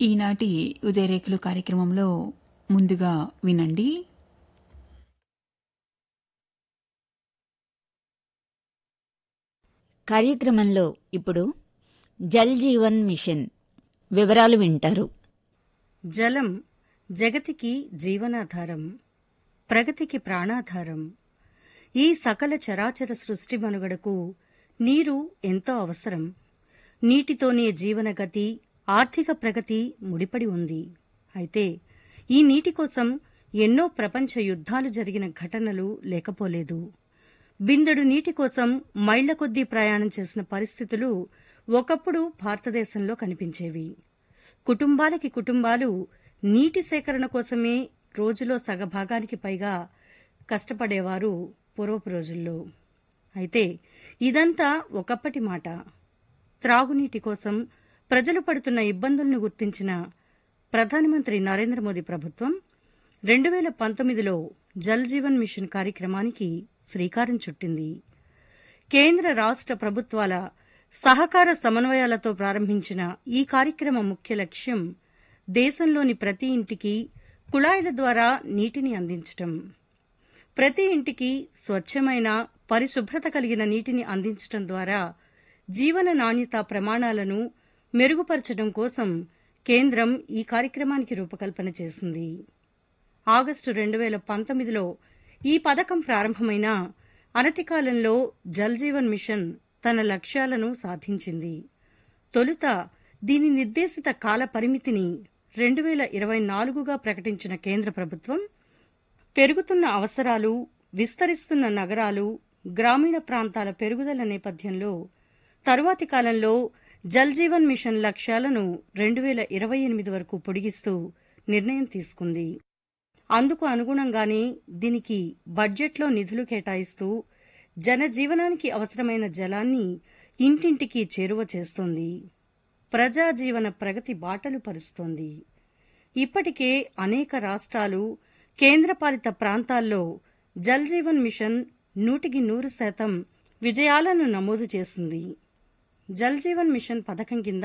ఈనాటి ఉదయరేఖలు కార్యక్రమంలో ముందుగా వినండి కార్యక్రమంలో ఇప్పుడు జల్ జీవన్ మిషన్ వివరాలు వింటారు జలం జగతికి జీవనాధారం ప్రగతికి ప్రాణాధారం ఈ సకల చరాచర సృష్టి మనుగడకు నీరు ఎంతో అవసరం నీటితోనే జీవనగతి ఆర్థిక ప్రగతి ముడిపడి ఉంది అయితే ఈ నీటి కోసం ఎన్నో ప్రపంచ యుద్ధాలు జరిగిన ఘటనలు లేకపోలేదు బిందెడు నీటి కోసం మైళ్ల కొద్దీ ప్రయాణం చేసిన పరిస్థితులు ఒకప్పుడు భారతదేశంలో కనిపించేవి కుటుంబాలకి కుటుంబాలు నీటి సేకరణ కోసమే రోజులో సగభాగానికి పైగా కష్టపడేవారు పూర్వపు రోజుల్లో అయితే ఇదంతా ఒకప్పటి మాట త్రాగునీటి కోసం ప్రజలు పడుతున్న ఇబ్బందులను గుర్తించిన ప్రధానమంత్రి నరేంద్ర మోదీ ప్రభుత్వం రెండు వేల పంతొమ్మిదిలో జల్ జీవన్ మిషన్ కార్యక్రమానికి శ్రీకారం చుట్టింది కేంద్ర రాష్ట్ర ప్రభుత్వాల సహకార సమన్వయాలతో ప్రారంభించిన ఈ కార్యక్రమ ముఖ్య లక్ష్యం దేశంలోని ప్రతి ఇంటికి కుళాయిల ద్వారా నీటిని అందించటం ప్రతి ఇంటికి స్వచ్ఛమైన పరిశుభ్రత కలిగిన నీటిని అందించటం ద్వారా జీవన నాణ్యత ప్రమాణాలను మెరుగుపరచడం కోసం కేంద్రం ఈ కార్యక్రమానికి రూపకల్పన చేసింది ఆగస్టు రెండు వేల పంతొమ్మిదిలో ఈ పథకం ప్రారంభమైన అనతి కాలంలో జల్ జీవన్ మిషన్ తన లక్ష్యాలను సాధించింది తొలుత దీని నిర్దేశిత కాల పరిమితిని రెండు వేల ఇరవై నాలుగుగా ప్రకటించిన కేంద్ర ప్రభుత్వం పెరుగుతున్న అవసరాలు విస్తరిస్తున్న నగరాలు గ్రామీణ ప్రాంతాల పెరుగుదల నేపథ్యంలో తరువాతి కాలంలో జల్ జీవన్ మిషన్ లక్ష్యాలను రెండు వేల ఇరవై ఎనిమిది వరకు పొడిగిస్తూ నిర్ణయం తీసుకుంది అందుకు అనుగుణంగానే దీనికి బడ్జెట్లో నిధులు కేటాయిస్తూ జనజీవనానికి అవసరమైన జలాన్ని ఇంటింటికి చేరువ చేస్తోంది ప్రజా జీవన ప్రగతి బాటలు పరుస్తోంది ఇప్పటికే అనేక రాష్ట్రాలు కేంద్రపాలిత ప్రాంతాల్లో జల్ జీవన్ మిషన్ నూటికి నూరు శాతం విజయాలను నమోదు చేసింది జల్ జీవన్ మిషన్ పథకం కింద